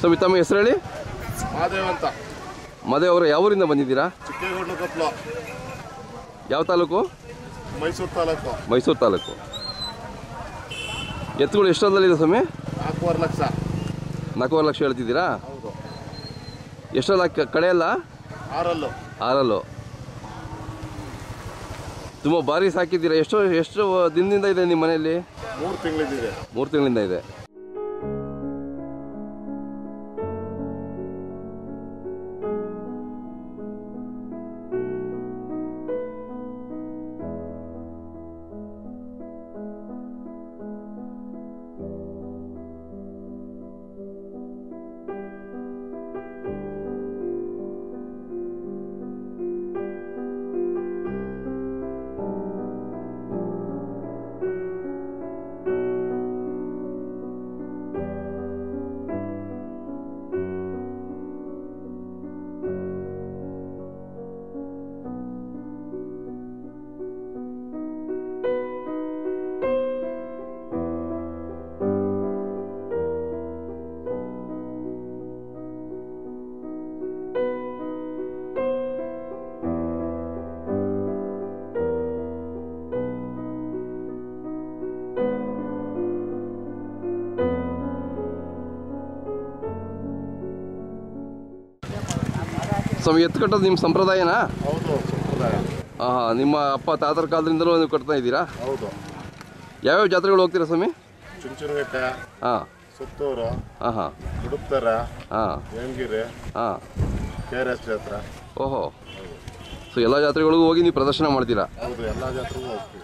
ಸ್ವಾಮಿ ತಮ್ಮ ಹೆಸರು ಹೇಳಿ ಮಹಾದೇವ್ ಅಂತ ಮದುವೆ ಅವರು ಯಾವ ಊರಿಂದ ಬಂದಿದ್ದೀರಾ ಚಿಕ್ಕೇಗೌಡ ಕತ್ಲು ಯಾವ ತಾಲೂಕು ಮೈಸೂರು ತಾಲೂಕು ಮೈಸೂರು ತಾಲೂಕು ಎತ್ತುಗಳು ಎಷ್ಟೊಂದಲ್ಲಿದೆ ಸ್ವಾಮಿ ನಾಲ್ಕೂವರೆ ಲಕ್ಷ ನಾಲ್ಕೂವರೆ ಲಕ್ಷ ಹೇಳ್ತಿದ್ದೀರಾ ಹೌದು ಎಷ್ಟಲ್ಲ ಕಡೆ ಅಲ್ಲ ಆರಲ್ಲು ಆರಲ್ಲು ತುಂಬ ಭಾರಿ ಸಾಕಿದ್ದೀರಾ ಎಷ್ಟು ಎಷ್ಟು ದಿನದಿಂದ ಇದೆ ನಿಮ್ಮ ಮನೆಯಲ್ಲಿ ಮೂರು ತಿಂಗಳಿದೆ ಮೂರು ತಿಂಗಳಿಂದ ಇದೆ ಸ್ವಾಮಿ ಎತ್ತು ಕಟ್ಟೋದು ನಿಮ್ಮ ಸಂಪ್ರದಾಯನಾ ಹೌದು ಸಂಪ್ರದಾಯ ಹಾಂ ನಿಮ್ಮ ಅಪ್ಪ ತಾತರ ಕಾಲದಿಂದಲೂ ನೀವು ಕಟ್ತಾ ಇದ್ದೀರಾ ಹೌದು ಯಾವ್ಯಾವ ಜಾತ್ರೆಗಳು ಹೋಗ್ತೀರಾ ಸ್ವಾಮಿ ಚುಂಚನಗಟ್ಟೆ ಹಾಂ ಸುತ್ತೂರು ಹಾಂ ಹಾಂ ಗುಡುಪ್ತರ ಹಾಂ ವೇಣಗಿರಿ ಹಾಂ ಕೆ ಆರ್ ಎಸ್ ಜಾತ್ರೆ ಓಹೋ ಸೊ ಎಲ್ಲ ಜಾತ್ರೆಗಳಿಗೂ ಹೋಗಿ ನೀವು ಪ್ರದರ್ಶನ ಮಾಡ್ತೀರಾ ಹೌದು ಎಲ್ಲ ಜಾತ್ರೆಗೂ ಹೋಗ್ತೀವಿ